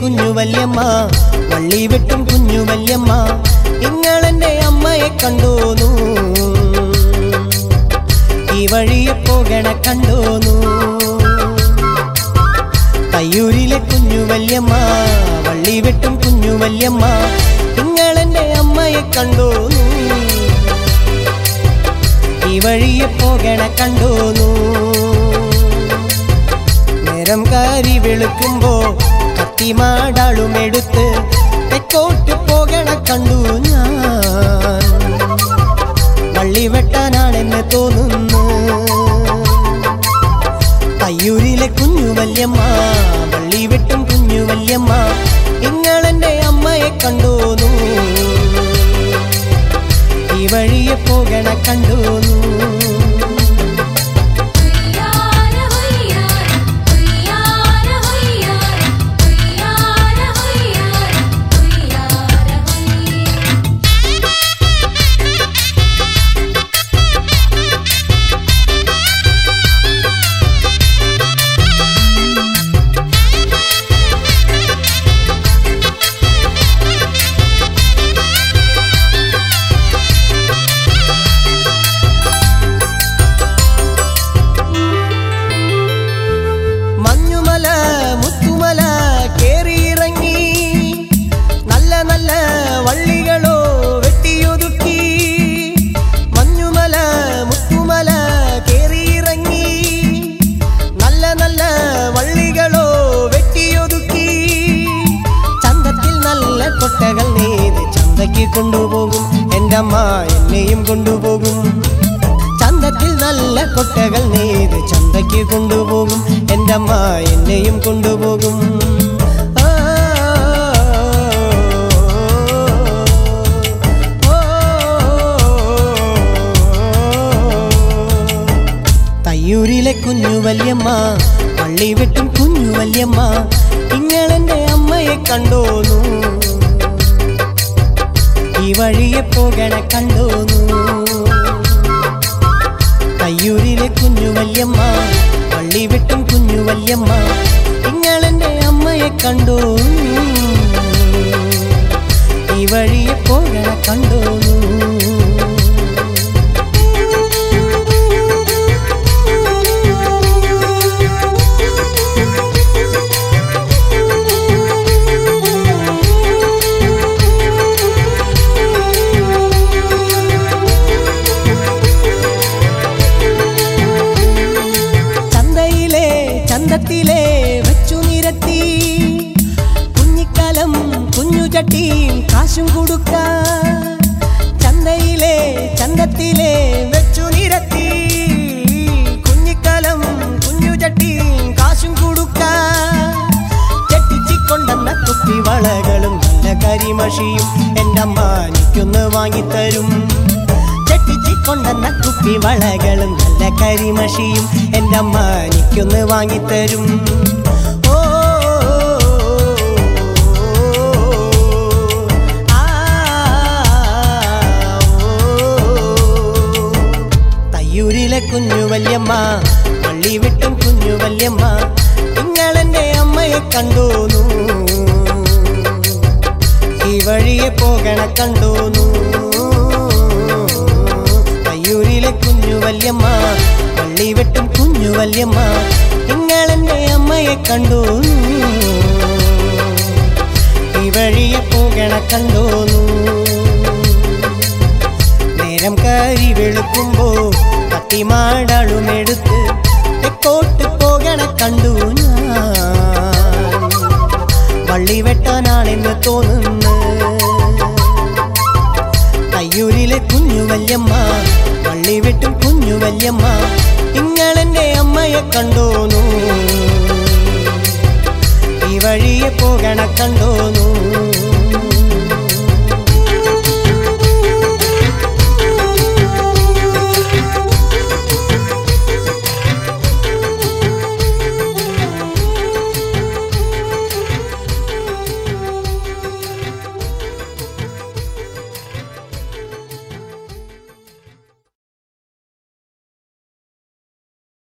കുഞ്ഞു വല്യമ്മ വള്ളി വെട്ടും കുഞ്ഞു വല്യമ്മ നിങ്ങളെന്റെ അമ്മയെ കണ്ടോന്നു ഈ വഴിയെ പോകണ കണ്ടോന്നു തയ്യൂരിലെ കുഞ്ഞു വല്യമ്മ വള്ളി വെട്ടും കുഞ്ഞു വല്യമ്മ നിങ്ങളെന്റെ അമ്മയെ കണ്ടോന്നു ഈ വഴിയെ പോകണ കണ്ടോന്നു നേരം കാരി വെളുക്കുമ്പോ കത്തിമാടാളും എടുത്ത് തെക്കോട്ട് പോകണ കണ്ടു ഞാൻ വള്ളി വെട്ടാനാണെന്ന് തോന്നുന്നു തയ്യൂരിലെ കുഞ്ഞു വല്യമ്മ വള്ളി വെട്ടും കുഞ്ഞു വല്യമ്മ നിങ്ങളെന്റെ അമ്മയെ കണ്ടോന്നു ഈ വഴിയെ പോകണ കണ്ടോന്നു ഹുയ്യാര ഹുയ്യാര ഹുയ്യാര ഹുയ്യാര ഹുയ്യാര ഹുയ്യാര ഹുയ്യാര ഹുയ്യാര മഞ്ഞുമല മുത്തുമല കേറിയിറങ്ങി നല്ല നല്ല വള്ളികളോ വെട്ടിയൊതുക്കി മഞ്ഞുമല മുത്തുമല കേറിയിറങ്ങി നല്ല നല്ല വള്ളികളോ വെട്ടിയൊതുക്കി ചന്തത്തിൽ നല്ല കൊട്ടകൾ നെയ്ത് ചന്തയ്ക്ക് കൊണ്ടുപോകും എൻ്റെ അമ്മ എന്നെയും കൊണ്ടുപോകും ചന്തത്തിൽ നല്ല കൊട്ടകൾ നെയ്ത് ചന്തയ്ക്ക് കൊണ്ടുപോകും എൻ്റെ അമ്മ എന്നെയും കൊണ്ടുപോകും ആ, ഓ, തയ്യൂരിലെ കുഞ്ഞു വല്യമ്മ പള്ളി വെട്ടും കുഞ്ഞു വല്യമ്മ നിങ്ങളെന്റെ അമ്മയെ കണ്ടോന്നു ഈ വഴിയെ പോകണ കണ്ടോന്നു തയ്യൂരിലെ കുഞ്ഞു വല്യമ്മ പള്ളി വെട്ടും കുഞ്ഞു വല്യമ്മ നിങ്ങളെന്റെ അമ്മയെ കണ്ടോ ഈ വഴിയെ പോകണ കണ്ടോന്നു ചന്തയിലെ ചന്തത്തിലെ വെച്ചു നിരത്തി കുഞ്ഞിക്കലം കുഞ്ഞു ചട്ടിയും കാശും കൊടുക്ക ചന്തയിലെ ചന്തത്തിലെ വെച്ചു നിരത്തി കുഞ്ഞിക്കലം കുഞ്ഞു ചട്ടിയും കാശും കൊടുക്ക ചെട്ടിച്ചിക്കൊണ്ടെന്ന കുപ്പി വളകളും നല്ല കരിമഷിയും എൻ്റെ അമ്മ എനിക്കൊന്ന് വാങ്ങിത്തരും ചെട്ടിച്ചിക്കൊണ്ടെന്ന കുപ്പി വളകളും നല്ല കരിമഷിയും എൻ്റെ അമ്മ എനിക്കൊന്ന് വാങ്ങിത്തരും ഓ ആ, ഓ. തയ്യൂരിലെ കുഞ്ഞു വല്യമ്മ പള്ളി വിട്ടും കുഞ്ഞു വല്യമ്മ നിങ്ങളെന്റെ അമ്മയെ കണ്ടോന്നു ഈ വഴിയെ പോകണ കണ്ടോന്നു തയ്യൂരിലെ കുഞ്ഞു വല്യമ്മ പള്ളി വെട്ടും കുഞ്ഞു വല്യമ്മ നിങ്ങളെന്റെ അമ്മയെ കണ്ടോന്നു ഈ വഴിയെ പോകണ കണ്ടോന്നു നേരം കരി വെളുക്കുമ്പോ കത്തിമാടളും എടുത്ത് തെക്കോട്ട് പോകണ കണ്ടു ഞാൻ വള്ളി വെട്ടാനാണെന്ന് തോന്നുന്നു തയ്യൂരിലെ കുഞ്ഞു വല്യമ്മ വള്ളി വെട്ടും കുഞ്ഞു വല്യമ്മ നിങ്ങളെന്റെ അമ്മയെ കണ്ടോന്നു ഈ വഴിയെ പോകണ കണ്ടോന്നു